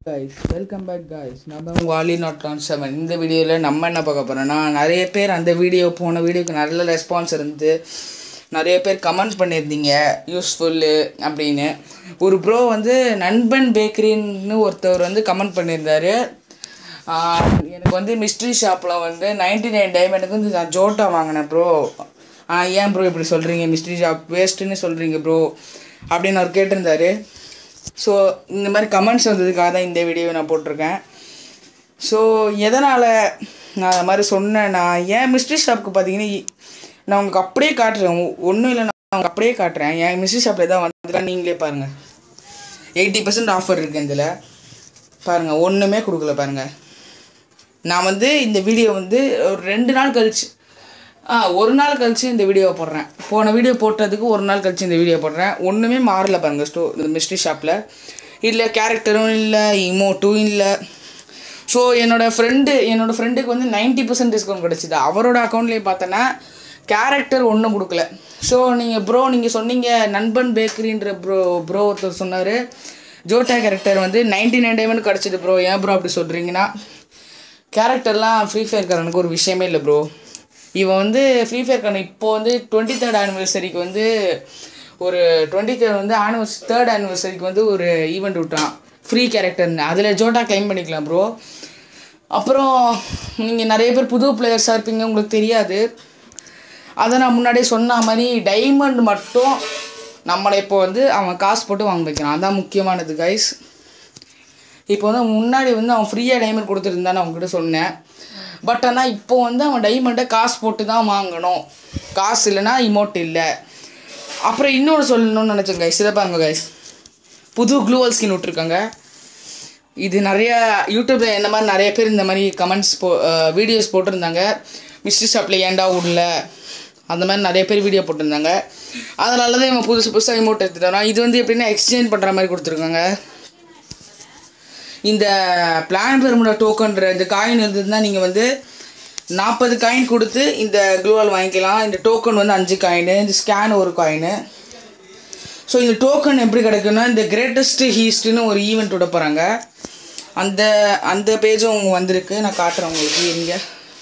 guys welcome back guys நம்ம உங்கள் ஆலி நாட் டான் செவன் இந்த வீடியோவில் நம்ம என்ன பார்க்க போகிறோன்னா நிறைய பேர் அந்த வீடியோ போன வீடியோக்கு நல்ல ரெஸ்பான்ஸ் இருந்து நிறைய பேர் கமெண்ட் பண்ணியிருந்தீங்க யூஸ்ஃபுல்லு அப்படின்னு ஒரு ப்ரோ வந்து நண்பன் பேக்கரின்னு ஒருத்தவர் வந்து கமெண்ட் பண்ணியிருந்தாரு ஆஹ் எனக்கு வந்து மிஸ்ட்ரி ஷாப்பில் வந்து நைன்டி நைன் டைமண்டுக்கு வந்து நான் ஜோட்டா வாங்கினேன் ப்ரோ ஏன் ப்ரோ இப்படி சொல்கிறீங்க மிஸ்ட்ரி ஷாப் வேஸ்ட்டுன்னு சொல்கிறீங்க ப்ரோ அப்படின்னு அவர் கேட்டிருந்தாரு ஸோ இந்த மாதிரி கமெண்ட்ஸ் வந்ததுக்காக தான் இந்த வீடியோவை நான் போட்டிருக்கேன் ஸோ எதனால் நான் அந்த மாதிரி சொன்னேன் நான் ஏன் மிஸ்ட்ரி ஷாப்புக்கு பார்த்தீங்கன்னா இ- நான் உங்களுக்கு அப்படியே காட்டுறேன் ஒன்றும் இல்லை நான் உங்களுக்கு அப்படியே காட்டுறேன் என் மிஸ்ட்ரி ஷாப்பில் தான் வந்துட்டா நீங்களே பாருங்கள் எயிட்டி பர்சன்ட் ஆஃபர் இருக்குது இதில் பாருங்கள் ஒன்றுமே கொடுக்கல பாருங்கள் நான் வந்து இந்த வீடியோ வந்து ஒரு ரெண்டு நாள் கழிச்சு ஆ ஒரு நாள் கழிச்சு இந்த வீடியோ போடுறேன் போன வீடியோ போட்டதுக்கு ஒரு நாள் கழிச்சு இந்த வீடியோ போடுறேன் ஒன்றுமே மாறல பாருங்கள் ஸ்டோ இந்த மிஸ்ட்ரி ஷாப்பில் இல்லை கேரக்டரும் இல்லை இமோட்டும் இல்லை ஸோ என்னோடய ஃப்ரெண்டு என்னோடய ஃப்ரெண்டுக்கு வந்து 90% பர்சன்ட் டிஸ்கவுண்ட் கிடச்சிது அவரோட அக்கௌண்ட்லேயே பார்த்தோன்னா கேரக்டர் ஒன்றும் கொடுக்கல ஸோ நீங்கள் ப்ரோ நீங்கள் சொன்னீங்க நண்பன் பேக்கரின்ற ப்ரோ ப்ரோ ஒருத்தர் சொன்னார் ஜோட்டா கேரக்டர் வந்து நைன்டி நைன் டைமண்ட் கிடச்சிது ப்ரோ ஏன் ப்ரோ அப்படி சொல்கிறீங்கன்னா கேரக்டர்லாம் ஃப்ரீ ஃபயர்காரனுக்கு ஒரு விஷயமே இல்லை ப்ரோ இவன் வந்து ஃப்ரீ ஃபயர்காரன் இப்போ வந்து டுவெண்ட்டி தேர்ட் ஆனிவர்சரிக்கு வந்து ஒரு டுவெண்ட்டி தேர்ட் வந்து ஆனிவர்ஸ் தேர்ட் ஆனிவர்சரிக்கு வந்து ஒரு ஈவெண்ட் விட்டான் ஃப்ரீ கேரக்டர்னு அதில் ஜோட்டா கிளைம் பண்ணிக்கலாம் ப்ரோ அப்புறம் நீங்கள் நிறைய பேர் புது பிளேயர்ஸாக இருப்பீங்க உங்களுக்கு தெரியாது அதை நான் முன்னாடியே சொன்ன மாதிரி டைமண்ட் மட்டும் நம்மளை இப்போ வந்து அவன் காசு போட்டு வாங்க வைக்கிறான் அதான் முக்கியமானது கைஸ் இப்போ வந்து முன்னாடி வந்து அவன் ஃப்ரீயாக டைமண்ட் கொடுத்துருந்தான்னு அவங்ககிட்ட சொன்னேன் பட் ஆனால் இப்போ வந்து அவன் டைமண்டை காசு போட்டு தான் வாங்கணும் காசு இல்லைன்னா இமோட் இல்லை அப்புறம் இன்னொரு சொல்லணும்னு நினச்சேன் கைஸ் இதை பாருங்க கைஸ் புது க்ளூவல் ஸ்கின் விட்ருக்காங்க இது நிறைய யூடியூப்ல என்ன மாதிரி நிறைய பேர் இந்த மாதிரி கமெண்ட்ஸ் போ வீடியோஸ் போட்டிருந்தாங்க மிஸ்ட்ரி ஷாப்பில் ஏன்டா விடல அந்த மாதிரி நிறைய பேர் வீடியோ போட்டிருந்தாங்க அதனால தான் இவன் புதுசு புதுசாக இமோட் எடுத்துட்டு வரான் இது வந்து எப்படின்னா எக்ஸ்சேஞ்ச் பண்ணுற மாதிரி கொடுத்துருக்காங்க இந்த பிளான் பெருமுட டோக்கன்ற இந்த காயின் இருந்ததுன்னா நீங்கள் வந்து நாற்பது காயின் கொடுத்து இந்த க்ளூவல் வாங்கிக்கலாம் இந்த டோக்கன் வந்து அஞ்சு காயின் இந்த ஸ்கேன் ஒரு காயின் ஸோ இந்த டோக்கன் எப்படி கிடைக்குன்னா இந்த கிரேட்டஸ்ட் ஹீஸ்ட்னு ஒரு ஈவெண்ட் விட போகிறாங்க அந்த அந்த பேஜும் வந்திருக்கு நான் காட்டுறேன் உங்களுக்கு இங்கே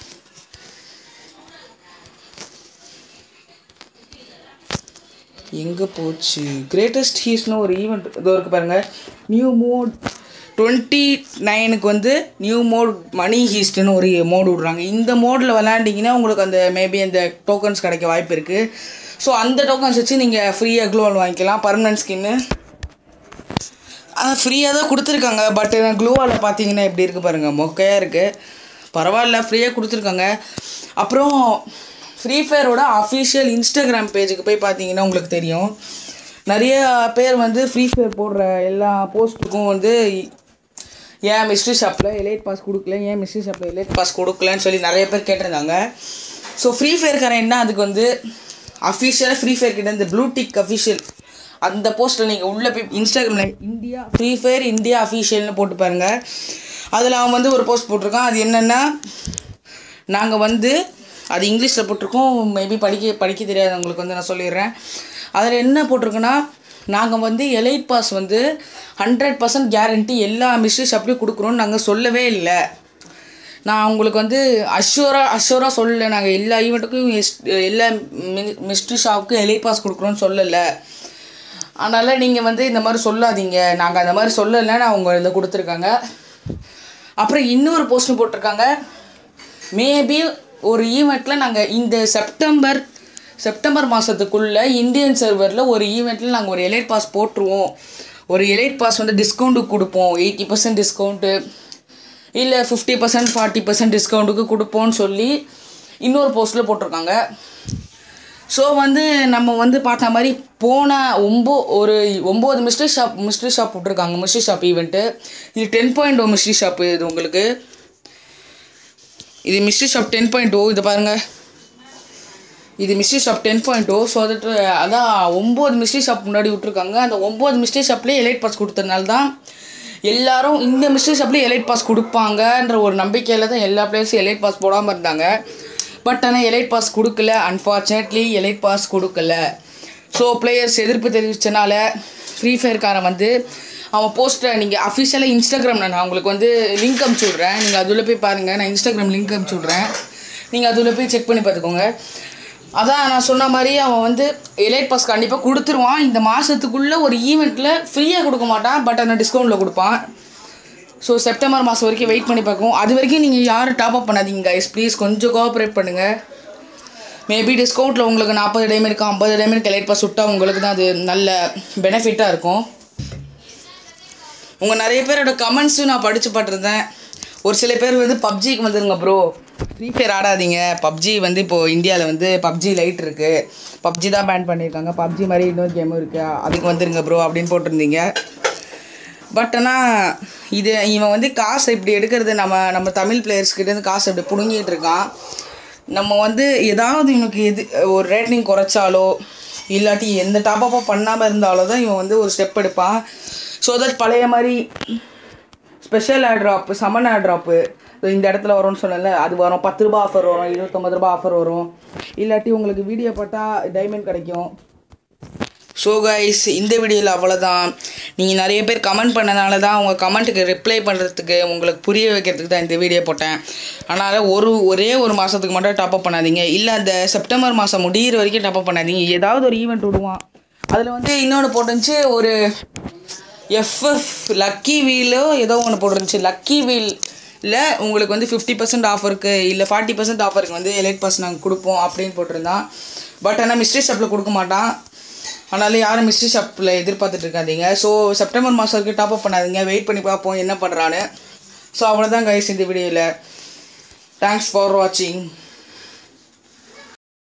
எங்கே போச்சு கிரேட்டஸ்ட் ஹீஸ்னு ஒரு ஈவெண்ட் இதோ இருக்கு பாருங்க நியூ மோட் டுவெண்ட்டி நைனுக்கு வந்து நியூ மோட் மணி ஹீஸ்ட்னு ஒரு மோடு விட்றாங்க இந்த மோடில் விளாண்டிங்கன்னா உங்களுக்கு அந்த மேபி அந்த டோக்கன்ஸ் கிடைக்க வாய்ப்பு இருக்குது ஸோ அந்த டோக்கன்ஸ் வச்சு நீங்கள் ஃப்ரீயாக க்ளோவல் வாங்கிக்கலாம் பர்மனன்ட் ஸ்கின்னு ஆனால் ஃப்ரீயாக தான் கொடுத்துருக்காங்க பட் க்ளூவால் பார்த்தீங்கன்னா எப்படி இருக்குது பாருங்கள் மொக்கையாக இருக்குது பரவாயில்ல ஃப்ரீயாக கொடுத்துருக்காங்க அப்புறம் ஃப்ரீ ஃபயரோட அஃபிஷியல் இன்ஸ்டாகிராம் பேஜுக்கு போய் பார்த்தீங்கன்னா உங்களுக்கு தெரியும் நிறைய பேர் வந்து ஃப்ரீ ஃபயர் போடுற எல்லா போஸ்ட்டுக்கும் வந்து ஏன் மிஸ்ட்ரி ஷாப்பில் எலைட் பாஸ் கொடுக்கல ஏன் மிஸ்ட்ரி ஷாப்பில் எலைட் பாஸ் கொடுக்கலன்னு சொல்லி நிறைய பேர் கேட்டிருந்தாங்க ஸோ ஃப்ரீ ஃபயர்காரன் என்ன அதுக்கு வந்து அஃபிஷியலாக ஃப்ரீ ஃபயர் கிட்ட இந்த ப்ளூ டிக் அஃபிஷியல் அந்த போஸ்ட்டில் நீங்கள் உள்ளே போய் இன்ஸ்டாகிராமில் இந்தியா ஃப்ரீ ஃபயர் இந்தியா அஃபிஷியல்னு போட்டு பாருங்கள் அதில் அவன் வந்து ஒரு போஸ்ட் போட்டிருக்கான் அது என்னென்னா நாங்கள் வந்து அது இங்கிலீஷில் போட்டிருக்கோம் மேபி படிக்க படிக்க தெரியாதவங்களுக்கு வந்து நான் சொல்லிடுறேன் அதில் என்ன போட்டிருக்குன்னா நாங்கள் வந்து எலைட் பாஸ் வந்து ஹண்ட்ரட் பர்சன்ட் கேரண்டி எல்லா மிஸ்ட்ரி ஷாப்லேயும் கொடுக்குறோன்னு நாங்கள் சொல்லவே இல்லை நான் உங்களுக்கு வந்து அஷ்யூராக அஷ்யூராக சொல்லலை நாங்கள் எல்லா ஈவெண்ட்டுக்கும் எல்லா மிஸ்ட்ரி ஷாப்புக்கும் எலைட் பாஸ் கொடுக்குறோன்னு சொல்லலை அதனால் நீங்கள் வந்து இந்த மாதிரி சொல்லாதீங்க நாங்கள் அந்த மாதிரி சொல்லலைன்னு அவங்க இதில் கொடுத்துருக்காங்க அப்புறம் இன்னொரு போஸ்ட் போட்டிருக்காங்க மேபி ஒரு ஈவெண்ட்டில் நாங்கள் இந்த செப்டம்பர் செப்டம்பர் மாதத்துக்குள்ளே இந்தியன் சர்வரில் ஒரு ஈவெண்ட்டில் நாங்கள் ஒரு எலைட் பாஸ் போட்டுருவோம் ஒரு எலைட் பாஸ் வந்து டிஸ்கவுண்ட்டுக்கு கொடுப்போம் எயிட்டி பர்சன்ட் டிஸ்கவுண்ட்டு இல்லை ஃபிஃப்டி பர்சன்ட் ஃபார்ட்டி பர்சன்ட் டிஸ்கவுண்ட்டுக்கு கொடுப்போம்னு சொல்லி இன்னொரு போஸ்ட்டில் போட்டிருக்காங்க ஸோ வந்து நம்ம வந்து பார்த்த மாதிரி போன ஒம்போ ஒரு ஒம்பது மிஸ்ட்ரி ஷாப் மிஸ்ட்ரி ஷாப் விட்ருக்காங்க மிஸ்ட்ரி ஷாப் ஈவெண்ட்டு இது ten point O mystery shop இது உங்களுக்கு இது mystery shop ten point O இது பாருங்கள் இது mystery shop ten point O so that அதான் ஒம்பது மிஸ்ட்ரி ஷாப் முன்னாடி விட்ருக்காங்க அந்த ஒம்பது மிஸ்ட்ரி ஷாப்லேயே எலைட் பாஸ் கொடுத்ததுனால தான் எல்லாரும் இந்த மிஸ்ட்ரி ஷாப்லேயே எலைட் பாஸ் கொடுப்பாங்கன்ற ஒரு நம்பிக்கையில் தான் எல்லா பிளேயர்ஸும் எலைட் பாஸ் போடாமல் இருந்தாங்க பட் ஆனால் எலைட் பாஸ் கொடுக்கல அன்ஃபார்ச்சுனேட்லி எலைட் பாஸ் கொடுக்கல ஸோ பிளேயர்ஸ் எதிர்ப்பு தெரிவித்தனால ஃப்ரீ ஃபயர்காரன் வந்து அவன் போஸ்ட்டை நீங்கள் அஃபிஷியலாக இன்ஸ்டாகிராமில் நான் உங்களுக்கு வந்து லிங்க் அனுப்பிச்சி விட்றேன் நீங்கள் அதில் போய் பாருங்கள் நான் இன்ஸ்டாகிராம் லிங்க் அனுப்பிச்சி விட்றேன் நீங்கள் அதில் போய் செக் பண்ணி பார்த்துக்கோங்க அதான் நான் சொன்ன மாதிரி அவன் வந்து எலைட் பாஸ் கண்டிப்பாக கொடுத்துருவான் இந்த மாதத்துக்குள்ளே ஒரு ஈவெண்ட்டில் ஃப்ரீயாக கொடுக்க மாட்டான் பட் ஆனால் டிஸ்கவுண்ட்டில் கொடுப்பான் ஸோ செப்டம்பர் மாதம் வரைக்கும் வெயிட் பண்ணி பார்க்கும் அது வரைக்கும் நீங்கள் யாரும் டாப் அப் பண்ணாதீங்க கைஸ் ப்ளீஸ் கொஞ்சம் கோஆப்ரேட் பண்ணுங்கள் மேபி டிஸ்கவுண்ட்டில் உங்களுக்கு நாற்பது டைமண்டுக்கு ஐம்பது டைமண்டுக்கு எலைட் பாஸ் விட்டால் உங்களுக்கு தான் அது நல்ல பெனிஃபிட்டாக இருக்கும் உங்கள் நிறைய பேரோட கமெண்ட்ஸும் நான் படித்து பார்த்துருந்தேன் ஒரு சில பேர் வந்து பப்ஜிக்கு வந்துருங்க ப்ரோ ஃப்ரீ ஃபயர் ஆடாதீங்க பப்ஜி வந்து இப்போது இந்தியாவில் வந்து பப்ஜி லைட் இருக்குது பப்ஜி தான் பேன் பண்ணியிருக்காங்க பப்ஜி மாதிரி இன்னொரு கேமும் இருக்குது அதுக்கு வந்துருங்க ப்ரோ அப்படின்னு போட்டிருந்தீங்க பட் ஆனால் இது இவன் வந்து காசு இப்படி எடுக்கிறது நம்ம நம்ம தமிழ் பிளேயர்ஸ்கிட்டேருந்து காசு இப்படி பிடுங்கிட்டு இருக்கான் நம்ம வந்து ஏதாவது இவனுக்கு எது ஒரு ரேட்டிங் குறைச்சாலோ இல்லாட்டி எந்த டாப்பப்பாக பண்ணாமல் இருந்தாலோ தான் இவன் வந்து ஒரு ஸ்டெப் எடுப்பான் ஸோ தட் பழைய மாதிரி ஸ்பெஷல் ஏர் ட்ராப்பு சமன் ஏர் ட்ராப்பு இந்த இடத்துல வரும்னு சொன்னல அது வரும் பத்து ரூபா ஆஃபர் வரும் இருபத்தொம்பது ரூபா ஆஃபர் வரும் இல்லாட்டி உங்களுக்கு வீடியோ போட்டால் டைமண்ட் கிடைக்கும் ஸோ கைஸ் இந்த வீடியோவில் அவ்வளோதான் நீங்கள் நிறைய பேர் கமெண்ட் பண்ணனால தான் உங்கள் கமெண்ட்டுக்கு ரிப்ளை பண்ணுறதுக்கு உங்களுக்கு புரிய வைக்கிறதுக்கு தான் இந்த வீடியோ போட்டேன் அதனால் ஒரு ஒரே ஒரு மாதத்துக்கு மட்டும் டாப்அப் பண்ணாதீங்க இல்லை அந்த செப்டம்பர் மாதம் முடியிற வரைக்கும் டாப்அப் பண்ணாதீங்க ஏதாவது ஒரு ஈவெண்ட் விடுவான் அதில் வந்து இன்னொன்று போட்டுருந்துச்சு ஒரு எஃப்எஃப் லக்கி வீலோ ஏதோ ஒன்று போட்டுருந்துச்சு லக்கி வீலில் உங்களுக்கு வந்து ஃபிஃப்டி பர்சன்ட் ஆஃபருக்கு இல்லை ஃபார்ட்டி பர்சன்ட் ஆஃபருக்கு வந்து எலைட் பாஸ் நாங்கள் கொடுப்போம் அப்படின்னு போட்டிருந்தான் பட் ஆனால் மிஸ்ட்ரி ஷாப்பில் கொடுக்க மாட்டான் அதனால யாரும் மிஸ்ட்ரி ஷாப்பில் எதிர்பார்த்துட்டு இருக்காதீங்க ஸோ செப்டம்பர் மாதம் வரைக்கும் டாப் அப் பண்ணாதீங்க வெயிட் பண்ணி பார்ப்போம் என்ன பண்ணுறான்னு ஸோ அவ்வளோதான் கைஸ் இந்த வீடியோவில் தேங்க்ஸ் ஃபார் வாட்சிங்